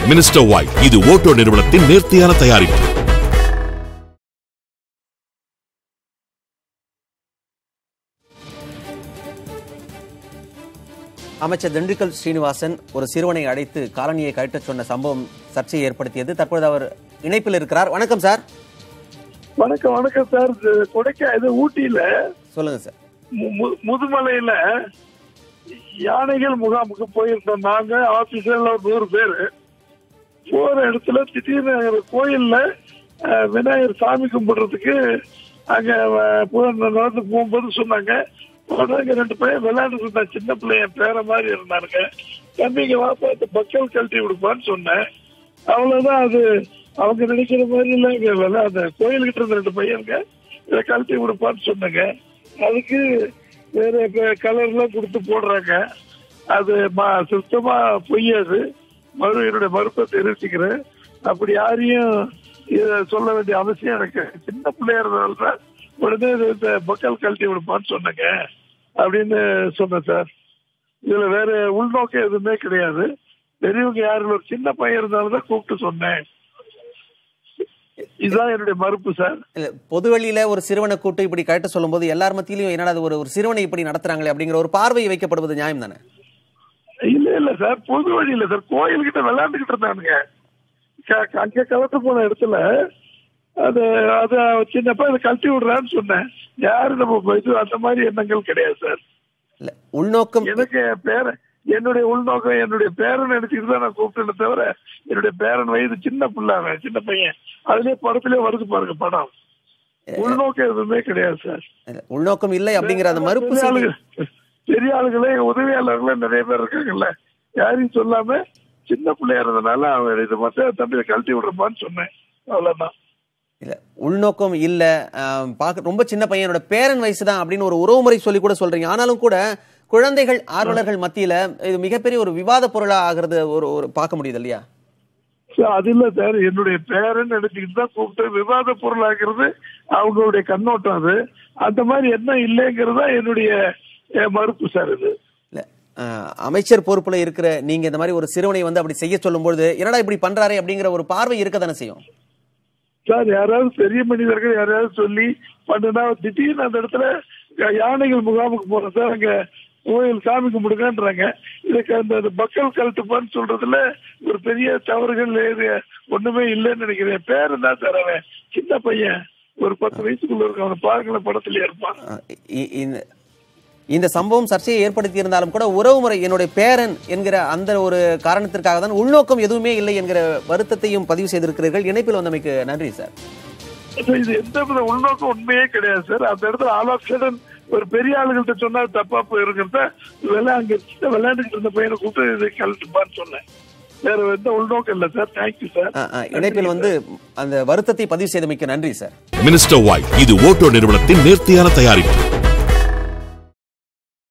minister white இது Otto நிறுவனத்தின் நேர்த்தியான தயாரிப்பு அமைச்சர் திண்டுக்கல் ஸ்ரீனிவாசன் ஒரு சிறுவனை அழைத்து காலனியை கழட்டச் சொன்ன சம்பவம் சர்ச்சையை ஏற்படுத்தியது தற்பொழுது அவர் இணைப்பில் இருக்கிறார் வணக்கம் சார் வணக்கம் வணக்கம் சார் இது கொடைக்கா இது ஊட்டியில சொல்லுங்க சார் மு- மு- முதுமலையில யானைகள் முகாமுக்கு போயிருந்தோம் நாங்க ஆபீசர்ல ஒரு நூறு பேரு போற இடத்துல திடீர்னு அங்க கோயில்ல அஹ், விநாயகர் சாமி கும்பிடுறதுக்கு அங்க அஹ், போ- நடந்து போகும்போது சொன்னாங்க உடனே இங்க ரெண்டு பையன் விளையாண்டுட்டு இருந்தான் சின்ன பிள்ளைய பேர மாதிரி இருந்தானுங்க தம்பிங்க வாப்பா இந்த பக்கல் கழட்டி விடுப்பான்னு சொன்னேன் அவ்வளவுதான் அது அவங்க நினைக்கிற மாதிரி இல்ல இங்க விளை- அந்த கோயில்கிட்ட இருந்த ரெண்டு பையனுங்க இதை கழட்டி விடுப்பான்னு சொன்னாங்க அதுக்கு வேற கலர்லாம் கொடுத்து போடுறாங்க அது ம- சுத்தமா பொய்யாது மறு என்னுடைய மறுப்பை தெரிவிச்சுக்கிறேன் அப்படி யாரையும் இத சொல்ல வேண்டிய அவசியம் எனக்கு சின்ன பிள்ளையா இருந்ததால உடனே இது இந்த மக்கள் கழட்டி விடுப்பான்னு சொன்னேங்க அப்படின்னு சொன்னேன் சார் இதுல வேற உள்நோக்கம் எதுவுமே கிடையாது பெரியவங்க யாரும் ஒரு சின்ன பையன் இருந்தாலும் தான் கூப்பிட்டு சொன்னேன் இதுதான் என்னுடைய மறுப்பு சார் இல்ல பொதுவெளியில ஒரு சிறுவனை கூட்டு இப்படி கழட்ட சொல்லும்போது எல்லார் மத்தியிலும் என்னடா அது ஒரு ஒரு சிறுவனை இப்படி நடத்துறாங்களே அப்படிங்கிற ஒரு பார்வை வைக்கப்படுவது நியாயம் தானே இல்ல இல்ல சார் பொது வழி இல்ல சார் கோயில்கிட்ட விளையாண்டுகிட்டு இருந்தானுங்க க- அங்க கலந்து போன இடத்துல அது அது சின்னப்பா இதை கழட்டி விடுறான்னு சொன்னேன் யாரு நம்ம இது அந்த மாதிரி எண்ணங்கள் கிடையாது சார் இல்ல உள்நோக்கம் எனக்கு என் பேரன் என்னுடைய உள்நோக்கம் என்னுடைய பேரன் நினைச்சுட்டு தான் நான் கூப்பிட்டேனே தவிர என்னுடைய பேரன் வயது சின்ன பிள்ளை அவன் சின்ன பையன் அதுலயே படத்திலே வருது பாருங்க படம் உள்நோக்கம் எதுவுமே கிடையாது சார் இல்ல, உள்நோக்கம் இல்லை அப்படிங்கிற அந்த மறுப்பு பெரிய செய்தி ஆளுங்க பெரிய ஆளுங்களே உதவியாளர்களே நிறைய பேர் இருக்காங்கல்ல யாரையும் சொல்லாம சின்ன பிள்ளையா இருந்தனால அவன் இது மட்டும் தம்பியை கழட்டி விடுறப்பான்னு சொன்னேன் அவ்வளவுதான் இல்ல உள்நோக்கம் இல்ல ஆஹ், பார்க்க ரொம்ப சின்ன பையனோட பேரன் வயசு தான் அப்படின்னு ஒரு உறவுமுறை சொல்லி கூட சொல்றீங்க ஆனாலும் கூட குழந்தைகள் ஆர்வலர்கள் மத்தியில இது மிகப்பெரிய ஒரு விவாத பொருளா ஆகிறது ஒரு ஒரு பார்க்க முடியுது இல்லையா சார், அது இல்ல சார் என்னுடைய பேரன் நினைச்சுக்கிட்டு தான் கூப்பிட்டு விவாத பொருளாக்குறது அவங்களுடைய கண்ணோட்டம் அது அந்த மாதிரி என்ன இல்லைங்கிறதா என்னுடைய அஹ், மறுப்பு சார் இது இல்ல ஆஹ், அமைச்சர் பொறுப்புல இருக்கிற நீங்க இந்த மாதிரி ஒரு சிறுவனை வந்து அப்படி செய்ய சொல்லும்போது என்னடா இப்படி பண்றாரே அப்படிங்கிற ஒரு பார்வை இருக்க தானே செய்யும் சார் யாராவது பெரிய மனிதர்கள் யாராவது சொல்லி பண்ணுனா திடீர்னு அந்த இடத்துல யானைகள் முகாமுக்கு போறோம் சார் அங்க கோயில் சாமி கும்பிடுங்கன்றாங்க இதுக்கு அந்த அந்த மக்கள் கழட்டுப்பான்னு சொல்றதுல ஒரு பெரிய தவறுகள் ஏது ஒண்ணுமே இல்லைன்னு நினைக்கிறேன் பேரு தான் சார் அவன் சின்ன பையன் ஒரு பத்து வயசுக்குள்ள இருக்க அவனை பாருங்களேன் படத்துல இருப்பான் ஆஹ், இ- இந்த இந்த சம்பவம் சர்ச்சையை ஏற்படுத்தி இருந்தாலும் கூட உறவுமுறை என்னுடைய பேரன் என்கிற அந்த ஒரு காரணத்திற்காக தான் உள்நோக்கம் எதுவுமே இல்லை என்கிற வருத்தத்தையும் பதிவு செய்திருக்கிறீர்கள் இணைப்பில் வந்தமைக்கு நன்றி சார் இப்ப இது எந்த வித உள்நோக்கம் உண்மையே கிடையாது சார் அந்த இடத்துல ஆலோசனை ஒரு பெரிய ஆளுகள்ட்ட சொன்னா தப்பா போயிருக்கிறத விளையா அங்க சின்ன விளையாண்டுட்டு இருந்த பையனை கூப்பிட்டு இதை கழட்டுப்பான்னு சொன்னேன் வேற எந்த உள்நோக்கம் இல்ல சார் தேங்க்யூ சார் ஆஹ், ஆஹ், இணைப்பில் வந்து அந்த வருத்தத்தை பதிவு செய்தமைக்கு நன்றி சார் மினிஸ்டர் ஒயிட் இது ஓட்டோ நிறுவனத்தின் நேர்த்தியான தயாரிப்பு